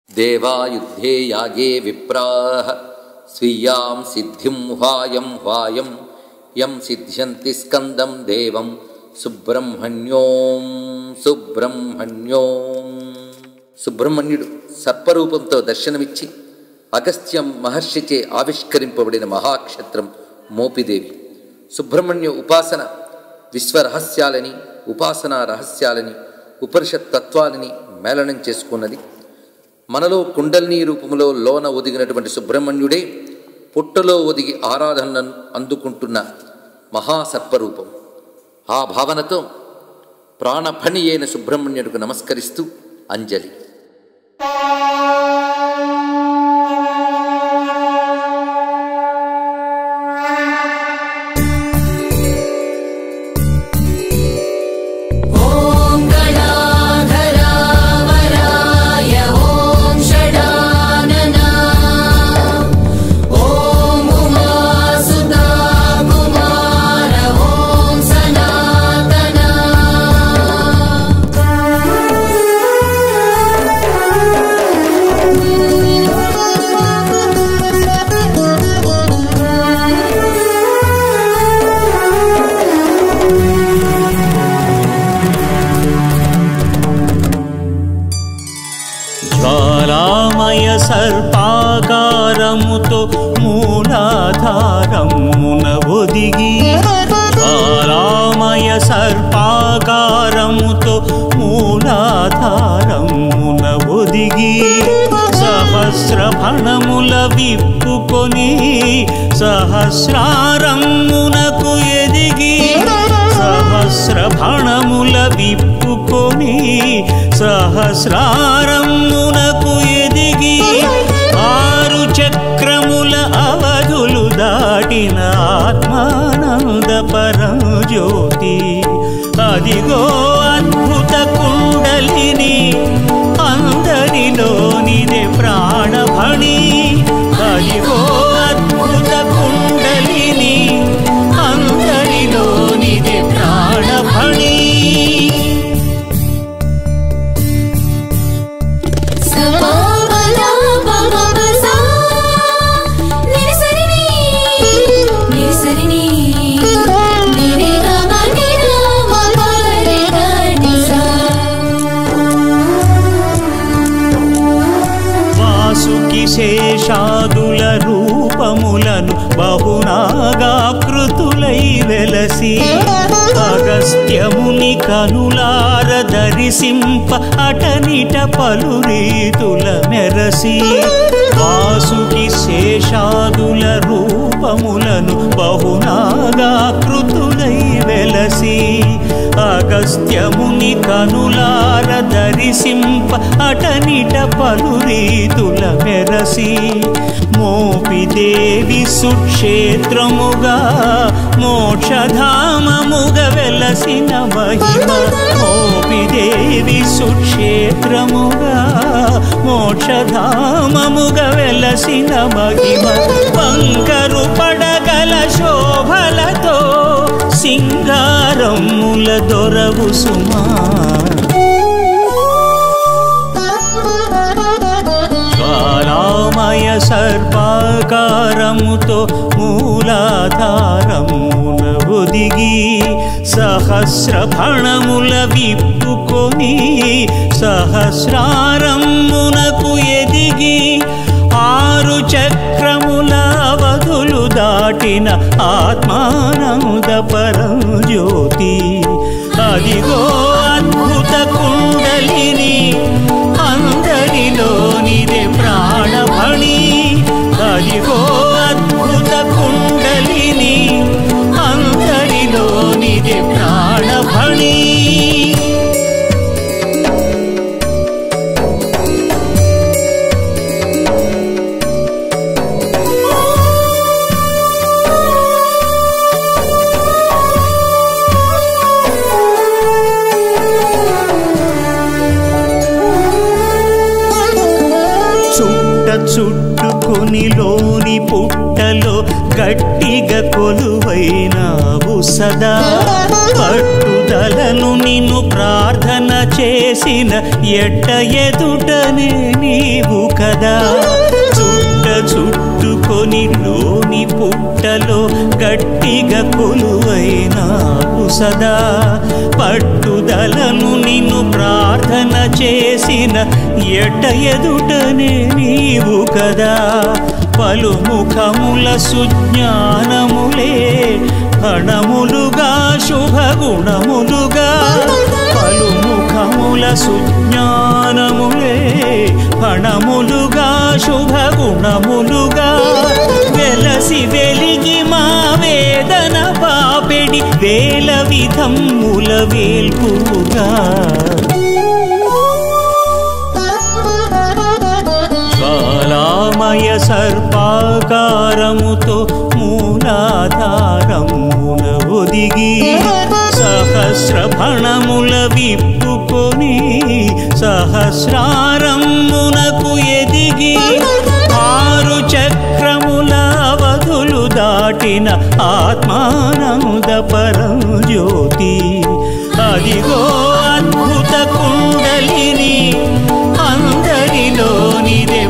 దేవాయుద్ధే యాగే విప్రాः స్వీయాం సిద్ధిం హ్వాయం హ్వాయం యం సిద్ధ్యంతి స్కందం దేవం సుబ్రహ్మణ్యోం సుబ్రహ్మణ్యోం సుబ్రహ్మణ్యుడు సర్పరూపంతో దర్శనమిచ్చి అగస్త్యం మహర్షిచే ఆవిష్కరింపబడిన మహాక్షత్రం మోపిదేవి సుబ్రహ్మణ్య ఉపాసన విశ్వరహస్యాలని ఉపాసనా రహస్యాలని ఉపనిషత్ తత్వాలని మేళనం చేసుకున్నది మనలో కుండల్ని రూపంలో లోన ఒదిగినటువంటి సుబ్రహ్మణ్యుడే పుట్టలో ఒదిగి ఆరాధనలను అందుకుంటున్న మహాసర్పరూపం ఆ భావనతో ప్రాణఫణి అయిన సుబ్రహ్మణ్యుడికి నమస్కరిస్తూ అంజలి ॐ गणाधरावराय ॐ षडानना ॐ उमासुता कुमार ॐ सनातना జ్వాలామయ సర్పాకారముతో మూలాధారమున ఒదిగి జ్వాలామయ సర్పాకారముతో మూలాధారమున ఒదిగి సహస్రఫణముల విప్పుకొని సహస్రారమునకు ఎదిగి సహస్రఫణముల విప్పుకొని సహస్రారమునకు ఎదిగి ఆరు చక్రముల అవధులు దాటిన ఆత్మానంద పరంజ్యోతి అదిగో అద్భుత కుండలిని అందరిలోనిదే ప్రాణభణి అదిగో అద్భుత కుండలిని అందరిలోనిదే ప్రాణభణి సమావలా పమపసా నిసరిని నిసరిని నిరే గమనిన మమరే గనిసా వాసుకి శేషాదుల రూపములను బహునాగాకృతులై వెలసి అగస్త్యముని కనులార దరిసింప అటనిట పలు రీతుల మెరసి వాసుకి శేషాదుల రూపములను బహునాగాకృతులై వెలసి అగస్త్యముని కనులార దరిసింప అటనిట పలు రీతుల మెరసి మోపిదేవి సుక్షేత్రముగా మోక్షధామముగ వెలసిన మహిమ మోపిదేవి సుక్షేత్రముగా మోక్షధామముగ వెలసిన మహిమ బంకరు పడగల శోభలతో సింగారముల దొరవు సుమా జ్వాలామయ సర్పాకారముతో మూలాధారమున ఒదిగి సహస్రఫణముల విప్పుకొని సహస్రారమునకు ఎదిగి ఆరు చక్రముల అవధులు దాటిన ఆత్మానంద పరంజ్యోతి అదిగో అద్భుత కుండలిని అందరిలోనిదే ప్రాణభణి అదిగో అద్భుత కుండలిని అందరిలోనిదే ప్రాణభణి చుట్ట చుట్టుకొని లోని పుట్టలో గట్టిగా కొలువైనావు సదా పట్టుద పట్టుదలను నిన్ను ప్రార్థన చేసిన ఎట్ట ఎదుటనే నీవు కదా చుట్ట చుట్టుకొని లోని పుట్టలో గట్టిగా కొలువైనావు సదా పట్టుదలను నిన్ను ప్రార్థన చేసిన ఎట్ట ఎదుటనే నీవు కదా పలుముఖముల సుజ్ఞానములే హణములుగా శుభగుణములుగా పలుముఖముల సుజ్ఞానములే హణములుగా శుభగుణములుగా వెలసి వెలిగి మా వేదన పాపెడి వేల విధముల వేల్పుగా జ్వాలామయ సర్పాకారముతో మూలాధారమున ఒదిగి సహస్రఫణముల విప్పుకొని సహస్రారమునకు ఎదిగి ఆరు చక్రముల అవధులు దాటిన ఆత్మానంద పరం జ్యోతి అదిగో అద్భుత కుండలిని అందరిలోనిదే